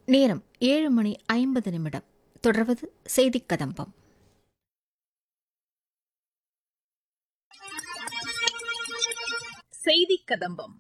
நேரம் ஏழு மணி ஐம்பது நிமிடம் தொடர்வது செய்திக் கதம்பம் செய்திக் கதம்பம்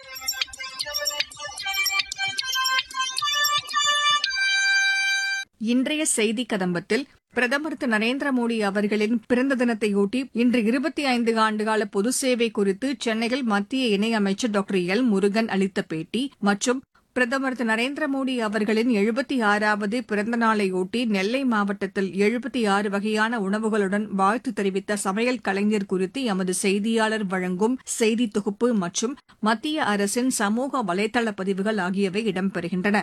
இன்றைய செய்தி கதம்பத்தில் பிரதமர் திரு நரேந்திர மோடி அவர்களின் பிறந்த தினத்தையொட்டி இன்று இருபத்தி ஐந்து ஆண்டுகால பொது சேவை குறித்து சென்னையில் மத்திய இணையமைச்சர் டாக்டர் எல் முருகன் அளித்த பேட்டி மற்றும் பிரதமர் திரு நரேந்திர மோடி அவர்களின் எழுபத்தி ஆறாவது பிறந்த நாளையொட்டி நெல்லை மாவட்டத்தில் எழுபத்தி ஆறு வகையான உணவுகளுடன் வாழ்த்து தெரிவித்த சமையல் கலைஞர் குறித்து எமது செய்தியாளர் வழங்கும் செய்தி தொகுப்பு மற்றும் மத்திய அரசின் சமூக வலைதள பதிவுகள் ஆகியவை இடம்பெறுகின்றன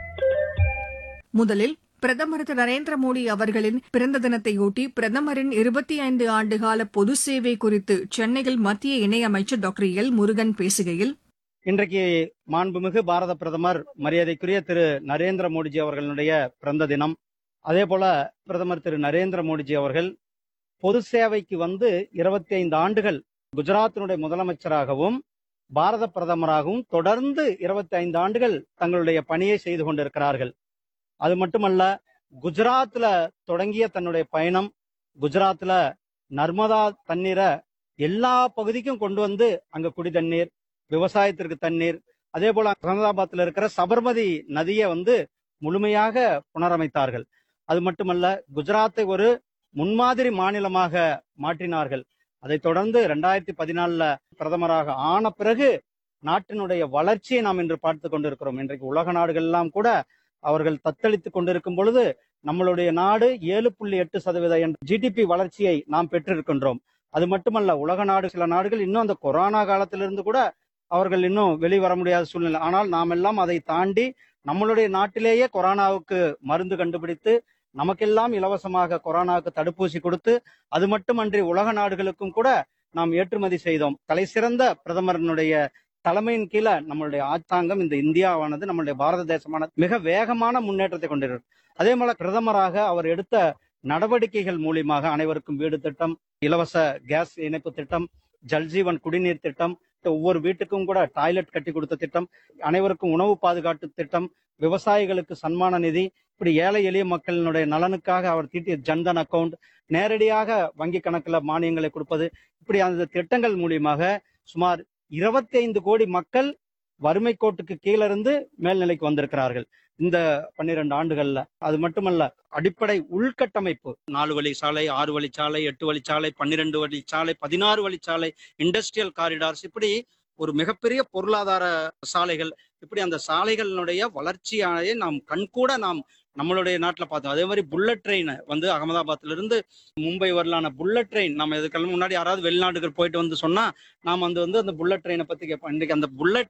முதலில் பிரதமர் திரு நரேந்திர மோடி அவர்களின் பிறந்த தினத்தையொட்டி பிரதமரின் இருபத்தி ஐந்து ஆண்டுகால பொது சேவை குறித்து சென்னையில் மத்திய இணையமைச்சர் டாக்டர் எல் முருகன் பேசுகையில் இன்றைக்கு மாண்புமிகு பாரத பிரதமர் மரியாதைக்குரிய திரு நரேந்திர மோடிஜி அவர்களுடைய பிறந்த தினம் அதே போல பிரதமர் திரு நரேந்திர மோடிஜி அவர்கள் பொது சேவைக்கு வந்து இருபத்தி ஐந்து ஆண்டுகள் குஜராத்தினுடைய முதலமைச்சராகவும் பாரத பிரதமராகவும் தொடர்ந்து இருபத்தி ஐந்து ஆண்டுகள் தங்களுடைய பணியை செய்து கொண்டிருக்கிறார்கள் அது மட்டுமல்ல குஜராத்ல தொடங்கிய தன்னுடைய பயணம் குஜராத்ல நர்மதா தண்ணீரை எல்லா பகுதிக்கும் கொண்டு வந்து அங்க குடி தண்ணீர் விவசாயத்திற்கு தண்ணீர் அதே போல அகமதாபாத்ல இருக்கிற சபர்மதி நதியை வந்து முழுமையாக புனரமைத்தார்கள் அது மட்டுமல்ல குஜராத்தை ஒரு முன்மாதிரி மாநிலமாக மாற்றினார்கள் அதைத் தொடர்ந்து ரெண்டாயிரத்தி பதினாலுல பிரதமராக ஆன பிறகு நாட்டினுடைய வளர்ச்சியை நாம் இன்று பார்த்து கொண்டிருக்கிறோம் இன்றைக்கு உலக நாடுகள் எல்லாம் கூட அவர்கள் தத்தளித்துக் கொண்டிருக்கும் பொழுது நம்மளுடைய நாடு ஏழு புள்ளி எட்டு சதவீத ஜிடிபி வளர்ச்சியை நாம் பெற்றிருக்கின்றோம் அது மட்டுமல்ல உலக நாடு சில நாடுகள் இன்னும் அந்த கொரோனா காலத்திலிருந்து கூட அவர்கள் இன்னும் வெளிவர முடியாத சூழ்நிலை ஆனால் நாம் எல்லாம் அதை தாண்டி நம்மளுடைய நாட்டிலேயே கொரோனாவுக்கு மருந்து கண்டுபிடித்து நமக்கெல்லாம் இலவசமாக கொரோனாவுக்கு தடுப்பூசி கொடுத்து அது மட்டுமன்றி உலக நாடுகளுக்கும் கூட நாம் ஏற்றுமதி செய்தோம் தலை சிறந்த பிரதமரனுடைய தலைமையின் கீழே நம்மளுடைய ஆச்சாங்கம் இந்த இந்தியாவானது நம்மளுடைய பாரத தேசமானது மிக வேகமான முன்னேற்றத்தை கொண்டிருக்கு அதே போல பிரதமராக அவர் எடுத்த நடவடிக்கைகள் மூலியமாக அனைவருக்கும் வீடு திட்டம் இலவச கேஸ் இணைப்பு திட்டம் ஜல்ஜீவன் குடிநீர் திட்டம் ஒவ்வொரு வீட்டுக்கும் கூட டாய்லெட் கட்டி கொடுத்த திட்டம் அனைவருக்கும் உணவு பாதுகாப்பு திட்டம் விவசாயிகளுக்கு சன்மான நிதி இப்படி ஏழை எளிய மக்களினுடைய நலனுக்காக அவர் தீட்டிய ஜன்தன் அக்கவுண்ட் நேரடியாக வங்கி கணக்குல மானியங்களை கொடுப்பது இப்படி அந்த திட்டங்கள் மூலியமாக சுமார் இருபத்தி ஐந்து கோடி மக்கள் வறுமை கோட்டுக்கு கீழ இருந்து மேல்நிலைக்கு வந்திருக்கிறார்கள் இந்த பன்னிரண்டு ஆண்டுகள்ல அது மட்டுமல்ல அடிப்படை உள்கட்டமைப்பு நாலு வழி சாலை ஆறு வழி சாலை எட்டு வழி சாலை பன்னிரெண்டு வழி சாலை பதினாறு வழி சாலை இண்டஸ்ட்ரியல் காரிடார்ஸ் இப்படி ஒரு மிகப்பெரிய பொருளாதார சாலைகள் இப்படி அந்த சாலைகளினுடைய வளர்ச்சியானதை நாம் கண்கூட நாம் நம்மளுடைய நாட்டில் பார்த்தோம் அதே மாதிரி புல்லட் ட்ரெயின் வந்து அகமதாபாத்ல இருந்து மும்பை வரலான புல்லட் ட்ரெயின் நம்ம இதுக்கெல்லாம் முன்னாடி யாராவது வெளிநாடுகள் போயிட்டு வந்து சொன்னா நாம் வந்து வந்து அந்த புல்லட் ட்ரெயினை பத்தி கேட்போம் இன்றைக்கு அந்த புல்லட்